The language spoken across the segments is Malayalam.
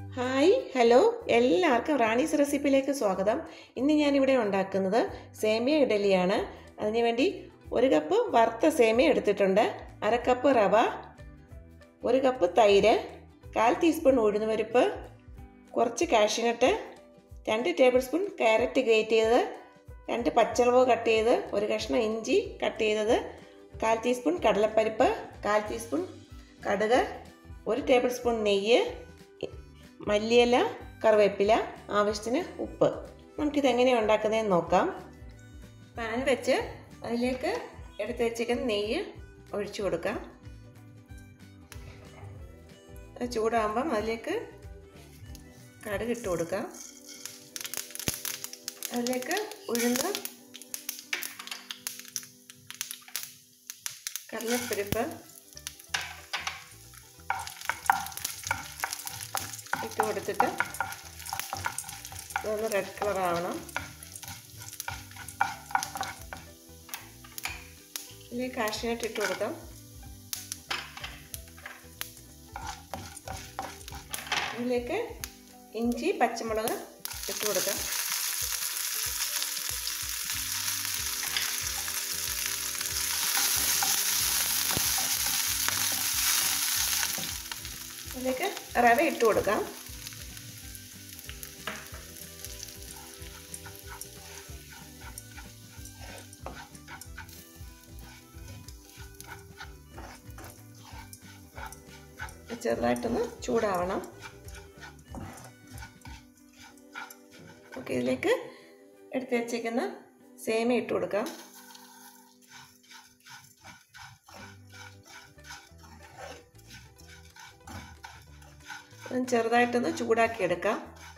ഹായ് ഹലോ എല്ലാവർക്കും റാണീസ് റെസിപ്പിയിലേക്ക് സ്വാഗതം ഇന്ന് ഞാനിവിടെ ഉണ്ടാക്കുന്നത് സേമിയ ഇഡലിയാണ് അതിനുവേണ്ടി ഒരു കപ്പ് വറുത്ത സേമിയ എടുത്തിട്ടുണ്ട് അര കപ്പ് റവ ഒരു കപ്പ് തൈര് കാൽ ടീസ്പൂൺ ഉഴുന്നുപരിപ്പ് കുറച്ച് കാഷ്യൂനട്ട് രണ്ട് ടേബിൾ സ്പൂൺ ക്യാരറ്റ് ഗ്രേറ്റ് ചെയ്തത് രണ്ട് പച്ചമുളക് കട്ട് ചെയ്ത് ഒരു കഷ്ണം ഇഞ്ചി കട്ട് ചെയ്തത് കാൽ ടീസ്പൂൺ കടലപ്പരിപ്പ് കാൽ ടീസ്പൂൺ കടുക് ഒരു ടേബിൾ സ്പൂൺ നെയ്യ് മല്ലിയില കറിവേപ്പില ആവശ്യത്തിന് ഉപ്പ് നമുക്കിത് എങ്ങനെയാണ് ഉണ്ടാക്കുന്നതെന്ന് നോക്കാം പാൻ വെച്ച് അതിലേക്ക് എടുത്ത് വെച്ചിരിക്കുന്ന നെയ്യ് ഒഴിച്ചു കൊടുക്കാം അത് ചൂടാകുമ്പം അതിലേക്ക് കടുക് ഇട്ട് കൊടുക്കാം അതിലേക്ക് ഉഴുന്ന് കടലപ്പരിപ്പ് ഇട്ട് കൊടുത്തിട്ട് ഇതൊന്ന് റെഡ് കളർ ആവണം ഇതിലേക്ക് കാഷ്യൂനട്ട് ഇട്ട് കൊടുക്കാം ഇതിലേക്ക് ഇഞ്ചി പച്ചമുളക് ഇട്ട് കൊടുക്കാം ഇതിലേക്ക് റവ ഇട്ട് കൊടുക്കാം ചെറുതായിട്ടൊന്ന് ചൂടാവണം ഓക്കെ ഇതിലേക്ക് എടുത്ത് വെച്ചേക്കുന്ന സേമിയ ഇട്ട് കൊടുക്കാം ചെറുതായിട്ടൊന്ന് ചൂടാക്കി എടുക്കാം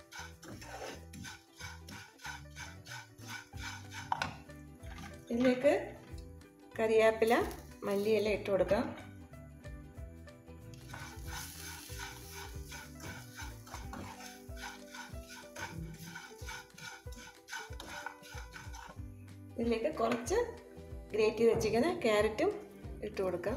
ഇതിലേക്ക് കറിവേപ്പില മല്ലിയില ഇട്ട് കൊടുക്കാം ഇതിലേക്ക് കുറച്ച് ഗ്രേറ്റ് ചെയ്ത് വെച്ചിരിക്കുന്ന ക്യാരറ്റും ഇട്ട് കൊടുക്കാം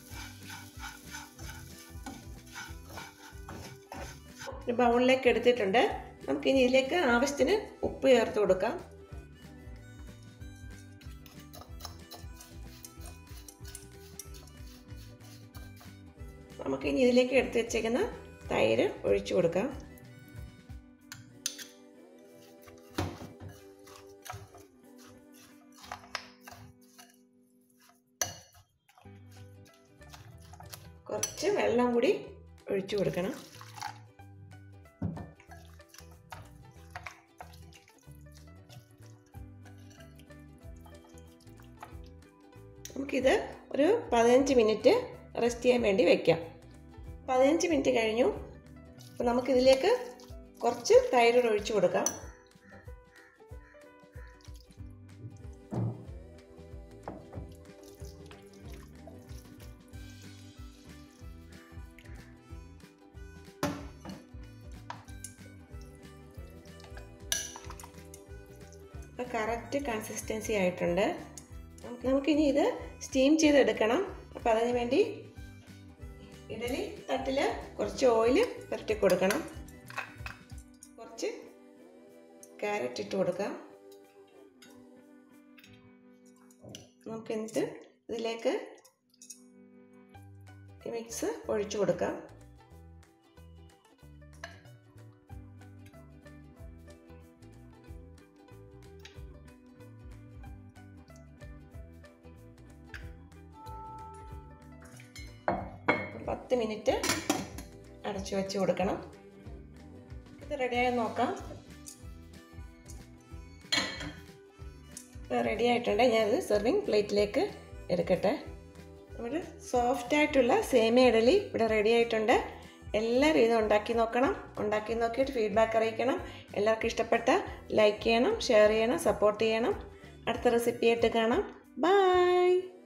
ഒരു ബൗളിലേക്ക് എടുത്തിട്ടുണ്ട് നമുക്കിനി ഇതിലേക്ക് ആവശ്യത്തിന് ഉപ്പ് ചേർത്ത് കൊടുക്കാം നമുക്കിനി ഇതിലേക്ക് എടുത്ത് വെച്ചേക്കുന്ന തൈര് ഒഴിച്ചു കൊടുക്കാം കുറച്ച് വെള്ളം കൂടി ഒഴിച്ചു കൊടുക്കണം നമുക്കിത് ഒരു പതിനഞ്ച് മിനിറ്റ് റെസ്റ്റ് ചെയ്യാൻ വേണ്ടി വയ്ക്കാം പതിനഞ്ച് മിനിറ്റ് കഴിഞ്ഞു അപ്പോൾ നമുക്കിതിലേക്ക് കുറച്ച് തൈര് ഒഴിച്ചു കൊടുക്കാം ഇപ്പോൾ കറക്റ്റ് കൺസിസ്റ്റൻസി ആയിട്ടുണ്ട് നമുക്കിനി ഇത് സ്റ്റീം ചെയ്തെടുക്കണം അപ്പോൾ അതിന് വേണ്ടി ഇഡലി തട്ടിൽ കുറച്ച് ഓയിൽ പുരട്ടി കൊടുക്കണം കുറച്ച് ക്യാരറ്റ് ഇട്ട് കൊടുക്കാം നമുക്ക് എന്നിട്ട് ഇതിലേക്ക് മിക്സ് ഒഴിച്ചു കൊടുക്കാം പത്ത് മിനിറ്റ് അടച്ചു വെച്ച് കൊടുക്കണം ഇത് റെഡിയായി നോക്കാം ഇപ്പോൾ റെഡി ആയിട്ടുണ്ട് ഞാനത് സെർവിങ് പ്ലേറ്റിലേക്ക് എടുക്കട്ടെ നമ്മുടെ സോഫ്റ്റ് ആയിട്ടുള്ള സേമിയ ഇഡലി ഇവിടെ റെഡി ആയിട്ടുണ്ട് എല്ലാവരും ഇത് ഉണ്ടാക്കി നോക്കണം ഉണ്ടാക്കി നോക്കിയിട്ട് ഫീഡ്ബാക്ക് അറിയിക്കണം എല്ലാവർക്കും ഇഷ്ടപ്പെട്ട ലൈക്ക് ചെയ്യണം ഷെയർ ചെയ്യണം സപ്പോർട്ട് ചെയ്യണം അടുത്ത റെസിപ്പി ആയിട്ട് കാണാം ബൈ